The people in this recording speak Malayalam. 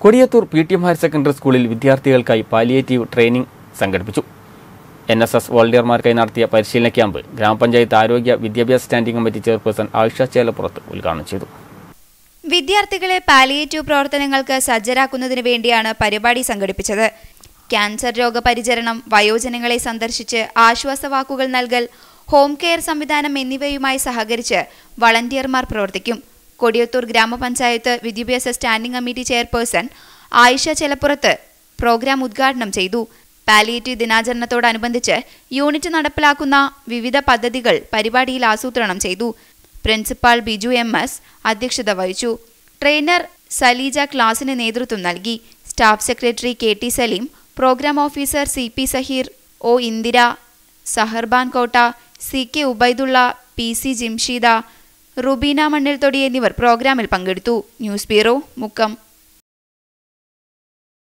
Kodiyathur P T M higher secondary സ്കൂളിൽ വിദ്യാർത്ഥികൾക്കായി പാലിയേറ്റീവ് ട്രെയിനിംഗ് സംഘടിപ്പിച്ചു എൻ എസ് എസ് വോളണ്ടിയർമാർക്കായി നടത്തിയ പരിശീലന ക്യാമ്പ് ഗ്രാമപഞ്ചായത്ത് ആരോഗ്യ വിദ്യാഭ്യാസ standing committee chairperson Ayisha Chelappurath ഉദ്ഘാടനം ചെയ്തു വിദ്യാർത്ഥികളെ പാലിയേറ്റീവ് പ്രവർത്തനങ്ങൾക്ക് സജ്ജരാക്കുന്നതിന് വേണ്ടിയാണ് പരിപാടി സംഘടിപ്പിച്ചത് ക്യാൻസർ രോഗപരിചരണം വയോജനങ്ങളെ സന്ദർശിച്ച് ആശ്വാസവാക്കുകൾ നൽകൽ ഹോം കെയർ സംവിധാനം എന്നിവയുമായി സഹകരിച്ച് വളണ്ടിയർമാർ പ്രവർത്തിക്കും കൊടിയത്തൂർ ഗ്രാമപഞ്ചായത്ത് വിദ്യാഭ്യാസ standing committee chairperson Ayisha Chelappurath program ഉദ്ഘാടനം ചെയ്തു പാലിയേറ്റീവ് ദിനാചരണത്തോടനുബന്ധിച്ച് യൂണിറ്റ് നടപ്പിലാക്കുന്ന വിവിധ പദ്ധതികൾ പരിപാടിയിൽ ആസൂത്രണം ചെയ്തു പ്രിൻസിപ്പാൾ ബിജു എം എസ് അധ്യക്ഷത വഹിച്ചു ട്രെയിനർ സലീജ ക്ലാസിന് നേതൃത്വം നൽകി staff secretary K T Saleem program officer C P Saheer O Indira Saharban Kotta C K Ubaidulla P C Jimsheeda Rubeena Mannilthodi എന്നിവർ പ്രോഗ്രാമിൽ പങ്കെടുത്തു ന്യൂസ് ബ്യൂറോ മുക്കം